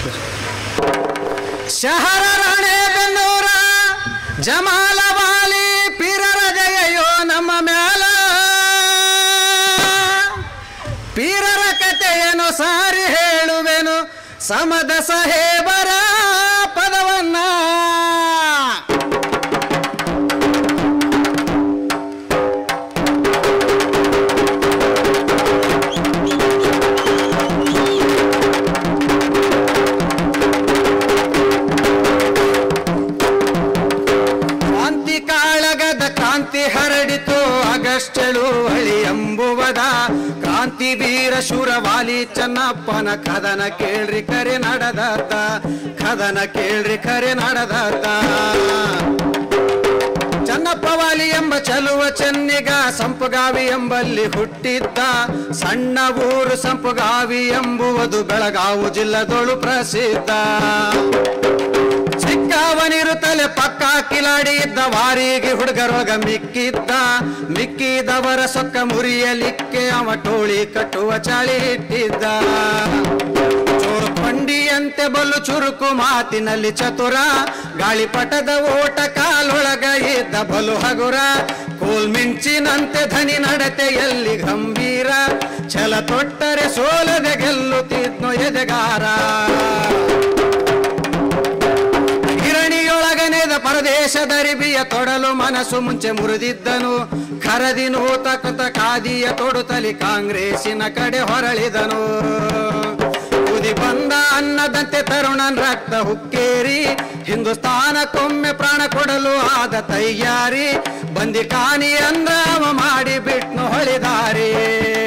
ಶಹರ ರಾಣೆಬೆನ್ನೂರ ಜಮಾಲವಾಲಿ ಪೀರರ ಜಯಯೋ ನಮ್ಮ ಮ್ಯಾಲ ಪೀರರ ಕಥೆಯನ್ನು ಸಾರಿ ಹೇಳುವೆನು ಸಮದ ಸಹೇಬರ ಪದವನ್ನ ಕ್ರಾಂತಿ ಕಾಳಗದ ಕ್ರಾಂತಿ ಹರಡಿತು ಆಗಸ್ಟಳು ಹಳಿ ಎಂಬುವದ ಕ್ರಾಂತಿ ವೀರ ಶೂರವಾಲಿ ಚೆನ್ನಪ್ಪನ ಕದನ ಕೇಳ್ರಿ ಕರೆ ನಡೆದತ್ತ ಕದನ ಕೇಳ್ರಿ ಕರೆ ನಡೆದತ್ತ ಚನ್ನಪ್ಪವಾಲಿ ಎಂಬ ಚಲುವ ಚೆನ್ನಿಗ ಸಂಪಗಾವಿ ಎಂಬಲ್ಲಿ ಹುಟ್ಟಿದ್ದ ಸಣ್ಣ ಊರು ಸಂಪಗಾವಿ ಎಂಬುವುದು ಬೆಳಗಾವು ಜಿಲ್ಲದೊಳು ಪ್ರಸಿದ್ಧ ಚಿಕ್ಕವನಿರು ತಲೆ ಪಕ್ಕ ಕಿಲಾಡಿ ಇದ್ದ ವಾರಿಗೆ ಹುಡುಗರೊಳಗ ಮಿಕ್ಕಿದ್ದ ಮಿಕ್ಕಿದವರ ಸೊಕ್ಕ ಮುರಿಯಲಿಕ್ಕೆ ಅವ ಟೋಳಿ ಕಟ್ಟುವ ಚಾಳಿ ಇಟ್ಟಿದ್ದ ಚೋರು ಪಂಡಿಯಂತೆ ಬಲು ಚುರುಕು ಮಾತಿನಲ್ಲಿ ಚತುರ ಗಾಳಿಪಟದ ಓಟ ಕಾಲೊಳಗ ಇದ್ದ ಬಲು ಹಗುರ ಕೋಲ್ ಮಿಂಚಿನಂತೆ ಧನಿ ನಡತೆಯಲ್ಲಿ ಗಂಭೀರ ಛಲ ತೊಟ್ಟರೆ ಸೋಲದೆ ಗೆಲ್ಲುತ್ತಿದ್ನು ಎದೆಗಾರ ಗಿರಣಿಯೊಳಗನೆದ ಪರದೇಶದರಿಬಿಯ ತೊಡಲು ಮನಸ್ಸು ಮುಂಚೆ ಮುರಿದಿದ್ದನು ಖರದಿ ನೂತಕತ ಕಾದಿಯ ತೊಡುತ್ತಲಿ ಕಾಂಗ್ರೆಸ್ಸಿನ ಕಡೆ ಹೊರಳಿದನು ಕುದಿ ಬಂದ ಅನ್ನದಂತೆ ತರುಣನ್ ರಕ್ತ ಹುಕ್ಕೇರಿ ಹಿಂದೂಸ್ತಾನಕ್ಕೊಮ್ಮೆ ಪ್ರಾಣ ಕೊಡಲು ಆದ ತಯ್ಯಾರಿ ಬಂದಿ ಕಾನಿ ಅಂದ್ರ ಅವ ಮಾಡಿ ಬಿಟ್ನು ಹೊಳಿದಾರಿ